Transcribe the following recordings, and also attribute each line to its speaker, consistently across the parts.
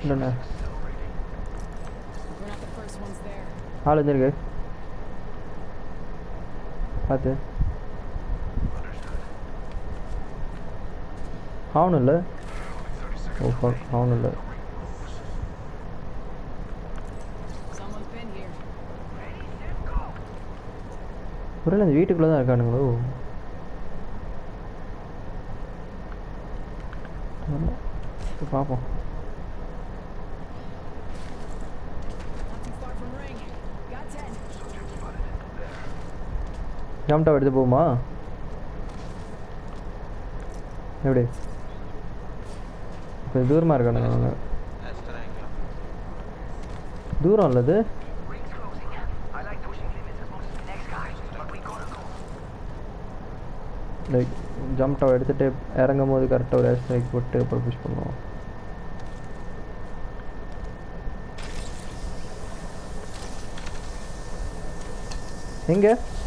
Speaker 1: இல்லைண்ணே
Speaker 2: We're not the first ones there.
Speaker 1: ஆள் வந்துருக்கு பார்த்து அவனும் இல்லை ஓ fuck, அவனும் இல்லை
Speaker 2: Someone's been here.
Speaker 1: ஒருவேளை இந்த வீட்டுக்குள்ளே தான் இருக்கானுங்களோ தெரியல. சரி, பார்ப்போம்
Speaker 2: Not too far from ring. Got ten.
Speaker 1: ஜாம்டா எடுத்து போகுமா எப்படி கொஞ்சம் தூரமாக இருக்கானுங்க அவங்க
Speaker 3: Next triangle.
Speaker 1: தூரம் இல்லது
Speaker 4: Ring's closing. I like pushing limits as much as the next guy, but we gotta go.
Speaker 1: Like jump tower எடுத்துகிட்டு இறங்கும் போது கரெக்டாக ஒரு ஏர் ஸ்ட்ரைக் போட்டு அப்புறம் புஷ் பண்ணுவோம் எங்க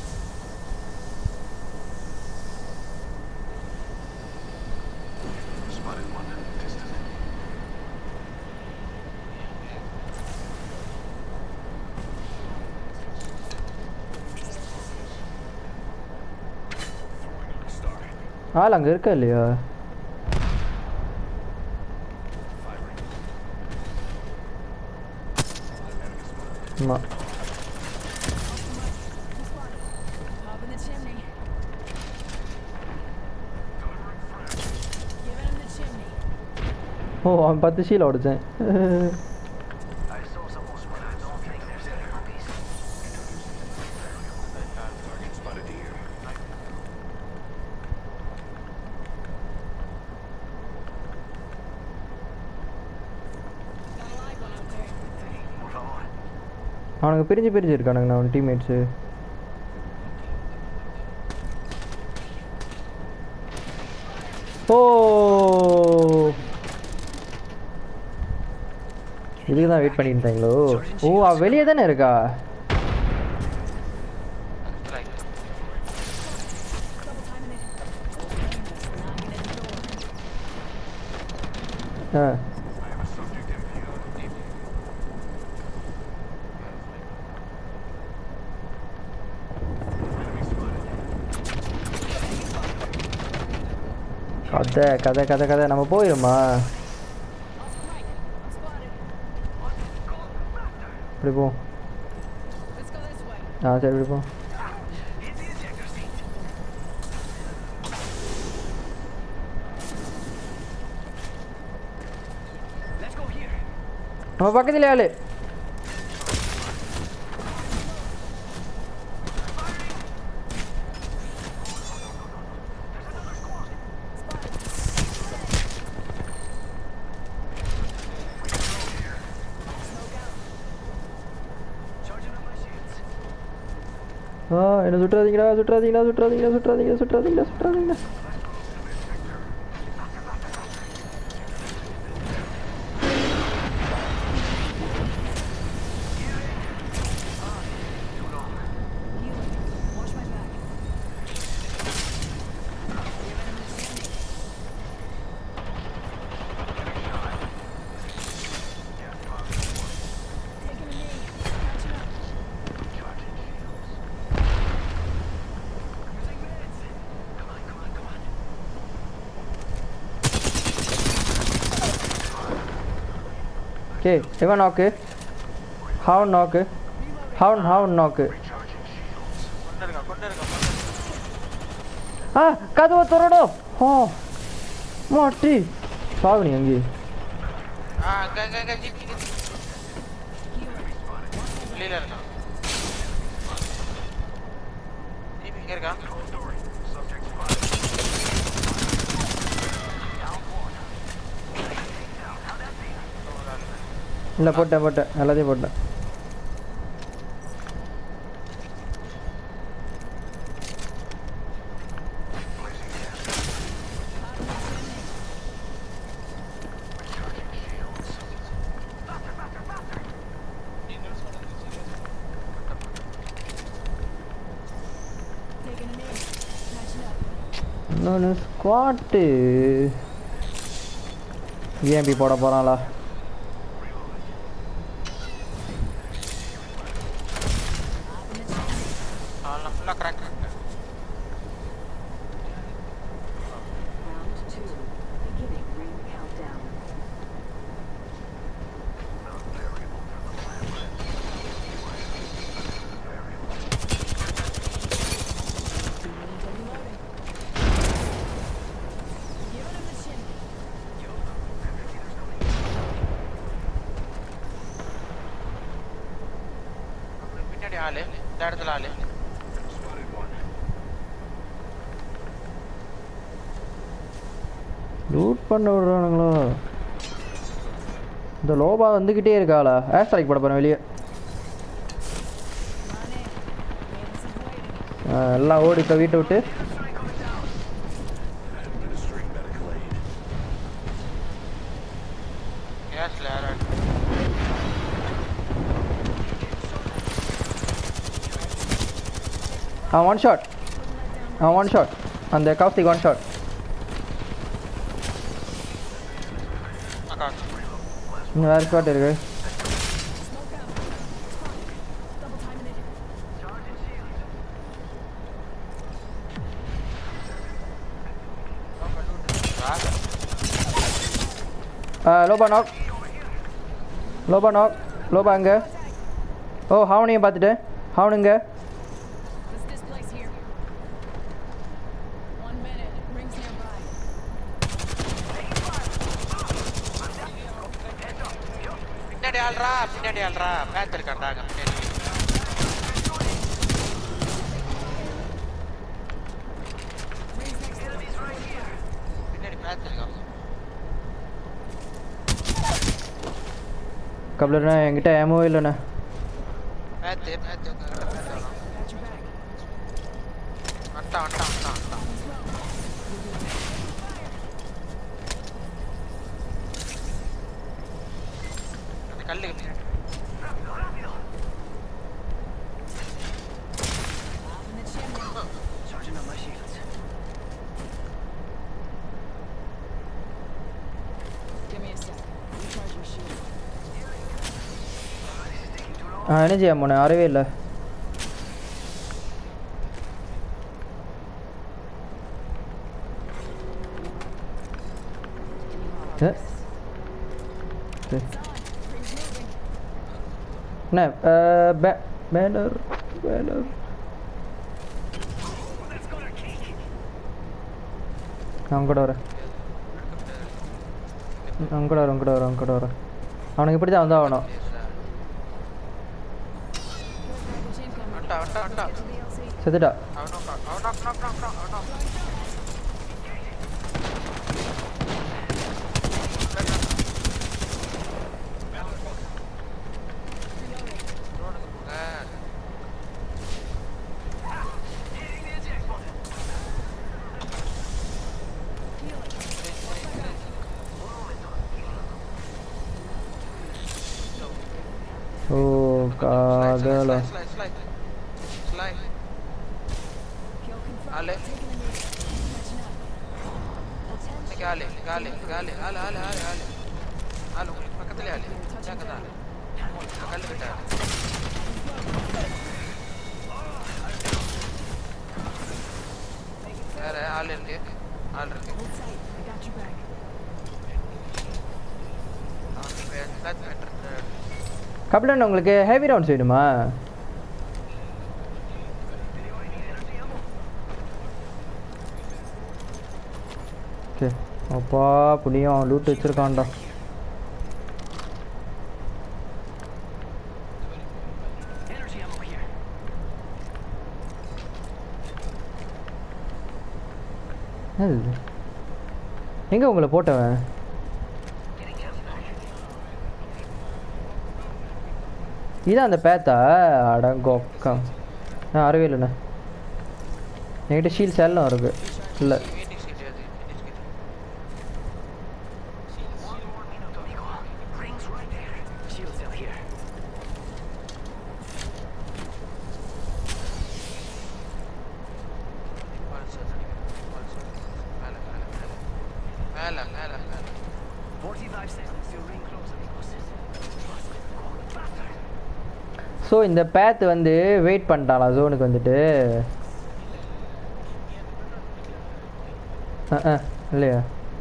Speaker 5: Spotted one. Distant. Throwing Starting.
Speaker 1: ஆள் அங்கே இருக்கா இல்லையா
Speaker 5: Firing.
Speaker 1: ஆமாம்
Speaker 2: Pop in the chimney.
Speaker 5: Delivering frag.
Speaker 2: Giving him the chimney.
Speaker 1: ஓ அவன் பத்து ஷீல உடைச்சேன்
Speaker 4: I saw someone but I don't think they're selling cookies.
Speaker 5: Target spotted here.
Speaker 2: Got a live one out there.
Speaker 4: Por favor.
Speaker 1: அவனுக்கு பிரிஞ்சு பிரிஞ்சு இருக்கானுங்கண்ணா அவன் teammates ஓ இதுக்கு தான் wait பண்ணிட்டு இருந்தாங்களோ ஓ அவ வெளியே தானே இருக்கா
Speaker 3: Strike.
Speaker 2: Double timing it. Knocking at the door.
Speaker 1: Ah
Speaker 5: I have a subject in view. Enemy spotted.
Speaker 1: கதை கதை கதை கதை நம்ம போயிருமா
Speaker 2: Off the right. I'm spotted.
Speaker 1: இப்படி போ
Speaker 2: Let's go this way.
Speaker 1: ஆ சரி இப்படி போ
Speaker 4: Hit the ejector seat. Let's go here.
Speaker 1: நம்ம பக்கத்துல ஆளு
Speaker 4: Charging up my shields.
Speaker 1: ஆ என்ன சுற்றாதீங்கடா சுற்றாதீங்கடா சுற்றாதீங்கடா சுற்றாதீங்கடா சுற்றாதீங்கடா சுற்றாதீங்கடா
Speaker 2: Healing. Watch my back. Taking a knee. Catching up.
Speaker 4: Using meds. Come on, come on, come on.
Speaker 1: Okay இவன் நாக்கு ஹவுன் நாக்கு ஹவுன் ஹவுன் நாக்கு
Speaker 3: கொண்டு இருக்கான் கொண்டு இருக்கான் கொண்டு இருக்கான்.
Speaker 1: ஆ கதவை திறடும் ஓ மாட்டி சாவு நீ அங்கே
Speaker 3: ஆ அங்க அங்க அங்க ஜி ஜி ஜி. வெளியில இருக்கான் ஜீப் இங்க இருக்கான்
Speaker 5: Subject spotted.
Speaker 1: இல்லை போட்டேன் போட்டேன் எல்லாத்தையும் போட்டேன்
Speaker 2: Taking a knee. Catching up.
Speaker 1: இன்னொன்று ஸ்குவாட்டு ஏம்பி போட போகிறாங்களா
Speaker 3: அவன் ஃபுல்லாக crack crack
Speaker 6: Round two. Beginning ring countdown.
Speaker 2: Give it him the shin.
Speaker 3: அவனுக்கு பின்னாடி ஆளு இந்த இடத்துல ஆளு
Speaker 5: Spotted one.
Speaker 1: லூட் பண்ண விடுறானுங்களோ இந்த லோபா வந்துக்கிட்டே இருக்காளா ஏர் ஸ்ட்ரைக் போட போகிறேன் வெளியே
Speaker 2: Come on in. Venus is waiting.
Speaker 1: ஆ, எல்லாம் ஓடி இப்போ வீட்டை விட்டு
Speaker 5: Administering medical aid.
Speaker 3: கேஸ்ல யாரும்
Speaker 1: ஆ ஒன் ஷாட் ஆ ஒன் ஷாட் அந்த காஸ்டிக் ஒன் ஷாட்
Speaker 3: அக்கா
Speaker 1: இன்னும் வேறு ஷாட் இருக்கு
Speaker 2: Smoke out. It's fine. Double timing it.
Speaker 1: ஆ Loba knock Loba knock Loba அங்கே ஓ ஹாவனையும் பார்த்துட்டேன் ஹாவனுங்க
Speaker 2: Let's displace here. One minute. Rings nearby.
Speaker 3: பின்னாடி ஆள்றா பின்னாடி ஆள்றா பேத் இருக்காண்டா அங்க பின்னாடி பின்னாடி பேத் இருக்கான்
Speaker 1: கபிலண்ணா என்கிட்ட ஏமோ இல்லைண்ணே
Speaker 3: பேத்து பேத்து பேத்து
Speaker 2: Got your back.
Speaker 3: வந்துட்டான் வந்துட்டான் வந்துட்டான் வந்துட்டான் அந்த கல்லு
Speaker 2: Off in the chimney.
Speaker 4: Charging up my shields.
Speaker 2: Give me a sec. Recharge your shield.
Speaker 1: ஆ எனர்ஜி அம்மோண்ணே வரவே இல்லை ஏ? சரி.
Speaker 2: Rings moving.
Speaker 1: அண்ணே பே பேனர் பேனர் நான் கூட வரேன் அவங்க கூட வரேன் அவங்க கூட வரேன் அவங்க கூட வரேன் அவனுக்கு இப்படி தான் வந்தாகணும்
Speaker 2: Package incoming.
Speaker 3: வந்துட்டான் வந்துட்டான் வந்துட்டான்
Speaker 2: To the LC.
Speaker 1: செத்துட்டா
Speaker 3: அவனும் அவனும் அவனும் அவனும் அவனும் ரோடுக்கு போங்க
Speaker 1: ஓ காதலா
Speaker 3: slide slide slide
Speaker 2: Kill confirmed.
Speaker 3: ஆளு
Speaker 2: Taking the knee. Catching up. Attention.
Speaker 3: இன்னைக்கு ஆளு இன்னைக்கு ஆளு இன்னைக்கு ஆளு ஆளு ஆளு ஆளு ஆளு ஆளு உங்களுக்கு பக்கத்துலயே ஆளு இந்தாங்க தான் ஆளு இந்த கல்லு கிட்ட ஆளு வேற ஆள் இருக்கு ஆள் இருக்கு
Speaker 2: Hold tight. I got your back.
Speaker 3: அவனுக்கு எல்லாத்து வெட்டுறது
Speaker 1: கபிலன் உங்களுக்கு ஹெவி ரவுண்ட்ஸ் வேணுமா ஓகே அப்பா புண்ணியம் லூட் வச்சிருக்கான்டா
Speaker 4: Energy ammo here.
Speaker 1: என்னது இது? எங்க உங்களை போட்டவன் இதான் அந்த பேத்தா அடங்கோக்கா ஆ அறவே இல்லைண்ணே என்கிட்ட ஷீல் செல்லம் இருக்கு இல்லை
Speaker 3: மீட்டிங் சீட் அது meeting seat
Speaker 4: One more minute, amigo. Rings right there. Shield cell here.
Speaker 3: Pulse pulse மேலே மேலே மேலே மேலே மேலே மேலே
Speaker 4: 45 seconds till ring close, amigos. Faster.
Speaker 1: So இந்த பேத் வந்து வெயிட் பண்ணிட்டாளா ஜோனுக்கு வந்துட்டு அஹ், அஹ், இல்லையா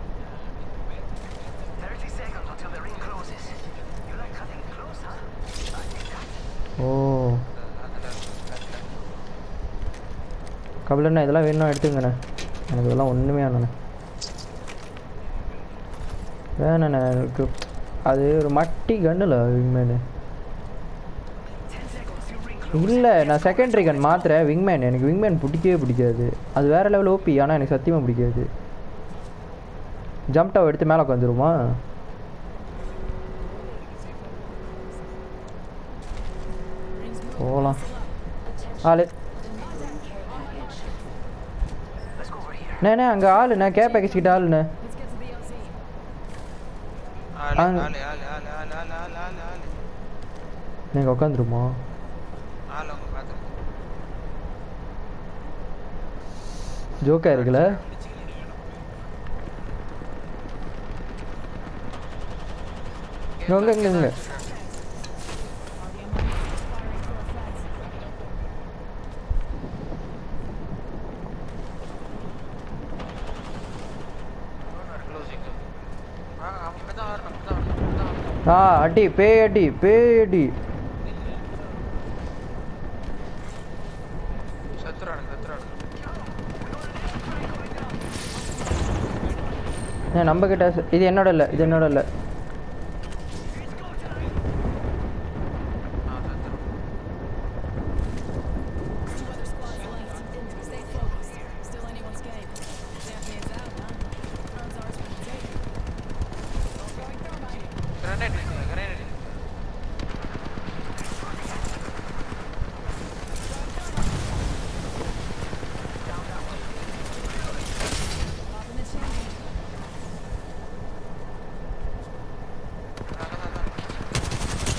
Speaker 4: 30 seconds until the ring closes. You like cutting it close, huh? I think that.
Speaker 1: ஓ
Speaker 3: அதுல அதுல
Speaker 1: கபிலண்ணா இதெல்லாம் வேணும்னா எடுத்துங்கண்ணே எனக்கு இதெல்லாம் ஒன்றுமே வேணாண்ணே வேணாண்ணே எனக்கு அது ஒரு மட்டி கண்ணில் விங்மேனு
Speaker 4: 10 seconds till ring close.
Speaker 1: இல்லை நான் செகண்டரி கன் மாத்துறேன் விங்மேன் எனக்கு விங்மேன் பிடிக்கவே பிடிக்காது அது வேற லெவல் ஓபி ஆனால் எனக்கு சத்தியமாக பிடிக்காது ஜம்ப் டவ் எடுத்து மேலே உட்காந்துருமா போகலாம் ஆளு
Speaker 4: Let's go over here.
Speaker 1: அண்ணே அங்கே ஆளுண்ணே கே பேக்கேஜ் கிட்ட ஆளுண்ணே
Speaker 2: Let's get to the LZ.
Speaker 3: ஆளு
Speaker 1: அங்க-
Speaker 3: ஆளு ஆளு ஆளு ஆளு ஆளு ஆளு ஆளு ஆளு
Speaker 1: நீங்கள் உட்காந்துருமா
Speaker 3: ஆளு அவங்க பார்த்துருக்கு
Speaker 1: ஜோக்காக இருக்குல்ல இங்க இங்க இங்க
Speaker 3: க்ளோசிங் ஆ அவங்க தான் வரணும் அவங்க தான் வரணும் அவங்க தான் வரணும்
Speaker 1: ஆ அடி பேய் அடி பேய் அடி
Speaker 3: செத்துறானுங்க செத்துறானுங்க
Speaker 1: ஏன் நம்ம கிட்ட ச- இது என்னோட இல்லை இது என்னோட இல்லை
Speaker 3: ஆ செத்துறோம்
Speaker 2: Two other squads left. Stay focused. Still anyone's game. Champion's out, huh? Throne's ours for the taking. Going thermite.
Speaker 3: Grenade இருக்குங்க கிரனேட் இருக்கு
Speaker 2: Popping the chimney.
Speaker 3: அதான், அதான், அதான்.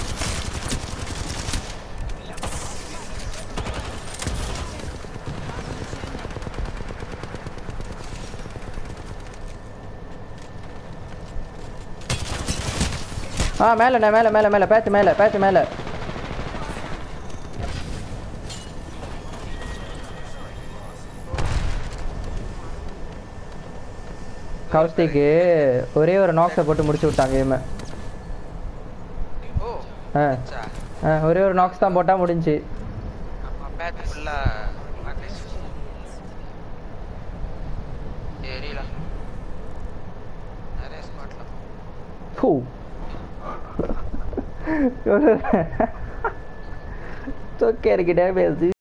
Speaker 1: ஆ மேலேண்ணே மேலே மேலே மேலே பேத்து மேலே பேத்து மேலே கௌஸ்திக்கு ஒரே ஒரு நாக்ஸை போட்டு முடிச்சு விட்டாங்க இவன்
Speaker 3: ஓ
Speaker 1: ஆ
Speaker 3: சா
Speaker 1: ஆ ஒரே ஒரு நாக்ஸ் தான் போட்டால் முடிஞ்சு
Speaker 3: நம்ம பேட் ஃபுல்லா அட்லீஸ்ட் தெரியல நிறைய ஸ்மார்ட்லாம்
Speaker 1: ஃபூ தொக்கே இருக்கு டேமேஜ்